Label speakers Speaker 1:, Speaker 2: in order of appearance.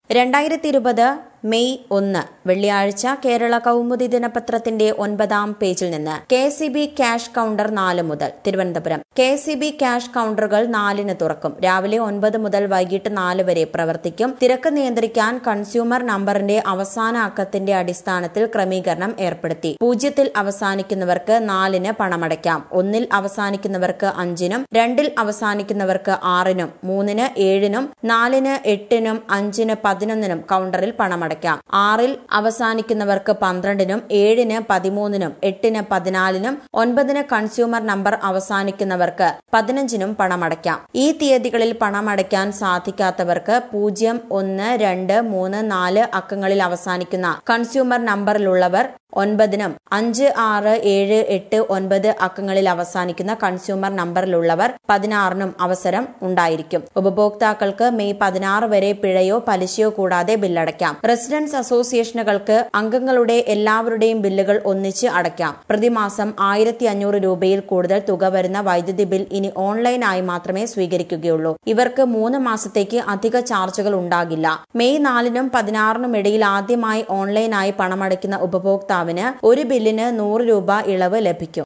Speaker 1: രണ്ടായിരത്തി ഇരുപത് മെയ് ഒന്ന് വെള്ളിയാഴ്ച കേരള കൗമുദി ദിനപത്രത്തിന്റെ ഒൻപതാം പേജിൽ നിന്ന് K C B cash counter നാല് മുതൽ Thiruvananthapuram K C B cash കൌണ്ടറുകൾ നാലിന് തുറക്കും രാവിലെ ഒൻപത് മുതൽ വൈകിട്ട് നാല് വരെ പ്രവർത്തിക്കും തിരക്ക് നിയന്ത്രിക്കാൻ കൺസ്യൂമർ നമ്പറിന്റെ അവസാന അക്കത്തിന്റെ അടിസ്ഥാനത്തിൽ ക്രമീകരണം ഏർപ്പെടുത്തി പൂജ്യത്തിൽ അവസാനിക്കുന്നവർക്ക് നാലിന് പണമടയ്ക്കാം ഒന്നിൽ അവസാനിക്കുന്നവർക്ക് അഞ്ചിനും രണ്ടിൽ അവസാനിക്കുന്നവർക്ക് ആറിനും മൂന്നിന് ഏഴിനും നാലിന് എട്ടിനും അഞ്ചിന് പതിനൊന്നിനും കൌണ്ടറിൽ പണമടയ്ക്കാം ആറിൽ അവസാനിക്കുന്നവർക്ക് പന്ത്രണ്ടിനും ഏഴിന് പതിമൂന്നിനും എട്ടിന് പതിനാലിനും ഒൻപതിന് കൺസ്യൂമർ നമ്പർ അവസാനിക്കുന്നവർക്ക് പതിനഞ്ചിനും പണമടയ്ക്കാം ഈ തീയതികളിൽ പണമടയ്ക്കാൻ സാധിക്കാത്തവർക്ക് പൂജ്യം ഒന്ന് രണ്ട് മൂന്ന് നാല് അക്കങ്ങളിൽ അവസാനിക്കുന്ന കൺസ്യൂമർ നമ്പറിലുള്ളവർ ഒൻപതിനും അഞ്ച് ആറ് ഏഴ് എട്ട് ഒൻപത് അക്കങ്ങളിൽ അവസാനിക്കുന്ന കൺസ്യൂമർ നമ്പറിലുള്ളവർ പതിനാറിനും അവസരം ഉണ്ടായിരിക്കും ഉപഭോക്താക്കൾക്ക് മെയ് പതിനാറ് വരെ പിഴയോ പലിശയോ കൂടാതെ ബില്ലടയ്ക്കാം റെസിഡൻസ് അസോസിയേഷനുകൾക്ക് അംഗങ്ങളുടെ എല്ലാവരുടെയും ബില്ലുകൾ ഒന്നിച്ച് അടയ്ക്കാം പ്രതിമാസം ആയിരത്തി അഞ്ഞൂറ് രൂപയിൽ കൂടുതൽ തുക വരുന്ന വൈദ്യുതി ബിൽ ഇനി ഓൺലൈനായി മാത്രമേ സ്വീകരിക്കുകയുള്ളൂ ഇവർക്ക് മൂന്ന് മാസത്തേക്ക് അധിക ചാർജുകൾ ഉണ്ടാകില്ല മെയ് നാലിനും പതിനാറിനും ഇടയിൽ ആദ്യമായി ഓൺലൈനായി പണമടയ്ക്കുന്ന ഉപഭോക്താവിന് ഒരു ബില്ലിന് നൂറ് രൂപ ഇളവ് ലഭിക്കും